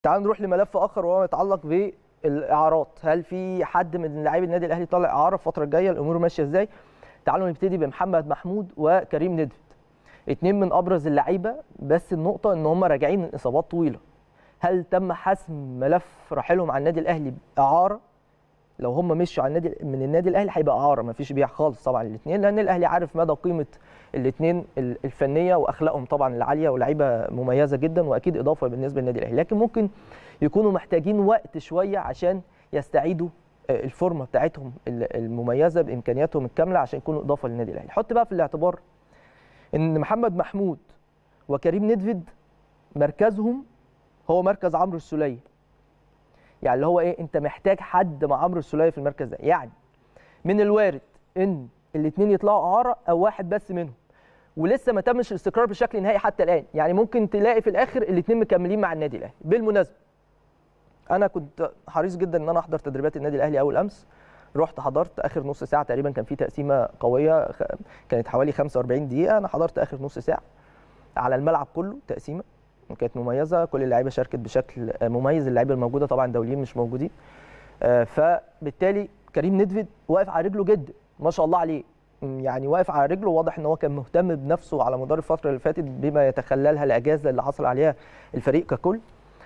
تعال نروح لملف اخر وهو يتعلق بالاعارات هل في حد من لاعبي النادي الاهلي طالع اعاره الفتره الجايه الامور ماشيه ازاي تعالوا نبتدي بمحمد محمود وكريم ندفد اتنين من ابرز اللعيبه بس النقطه ان هم راجعين من اصابات طويله هل تم حسم ملف رحيلهم عن النادي الاهلي باعاره لو هم مشوا على النادي من النادي الاهلي هيبقى اعاره ما فيش بيع خالص طبعا الاثنين لان الاهلي عارف مدى قيمه الاثنين الفنيه واخلاقهم طبعا العاليه ولاعيبه مميزه جدا واكيد اضافه بالنسبه للنادي الاهلي لكن ممكن يكونوا محتاجين وقت شويه عشان يستعيدوا الفورمه بتاعتهم المميزه بامكانياتهم الكامله عشان يكونوا اضافه للنادي الاهلي حط بقى في الاعتبار ان محمد محمود وكريم ندفد مركزهم هو مركز عمرو السوليه يعني اللي هو ايه انت محتاج حد مع عمرو السوليه في المركز ده يعني من الوارد ان الاثنين يطلعوا اعاره او واحد بس منهم ولسه ما تمش الاستقرار بشكل نهائي حتى الان يعني ممكن تلاقي في الاخر الاثنين مكملين مع النادي الاهلي بالمناسبه انا كنت حريص جدا ان انا احضر تدريبات النادي الاهلي اول امس رحت حضرت اخر نص ساعه تقريبا كان في تقسيمه قويه كانت حوالي 45 دقيقه انا حضرت اخر نص ساعه على الملعب كله تقسيمه كانت مميزه كل اللعيبه شاركت بشكل مميز اللعيبه الموجوده طبعا دوليين مش موجودين فبالتالي كريم ندفد واقف على رجله جدا ما شاء الله عليه يعني واقف على رجله واضح ان هو كان مهتم بنفسه على مدار الفتره اللي فاتت بما يتخللها الاجازه اللي حصل عليها الفريق ككل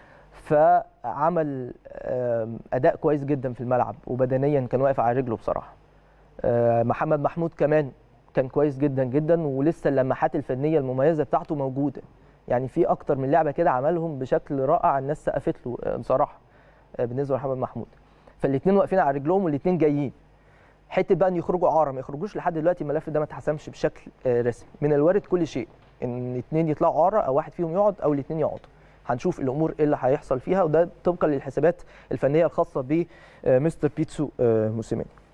فعمل اداء كويس جدا في الملعب وبدنيا كان واقف على رجله بصراحه محمد محمود كمان كان كويس جدا جدا ولسه اللمحات الفنيه المميزه بتاعته موجوده يعني في اكتر من لعبه كده عملهم بشكل رائع الناس سقفت له بصراحه بالنسبه لمحمد محمود فالاثنين واقفين على رجلهم والاثنين جايين حته بقى ان يخرجوا اعاره ما يخرجوش لحد دلوقتي الملف ده ما اتحسمش بشكل رسمي من الوارد كل شيء ان اثنين يطلعوا اعاره او واحد فيهم يقعد او الاثنين يقعدوا هنشوف الامور ايه اللي هيحصل فيها وده طبقا للحسابات الفنيه الخاصه بمستر بيتسو موسيماني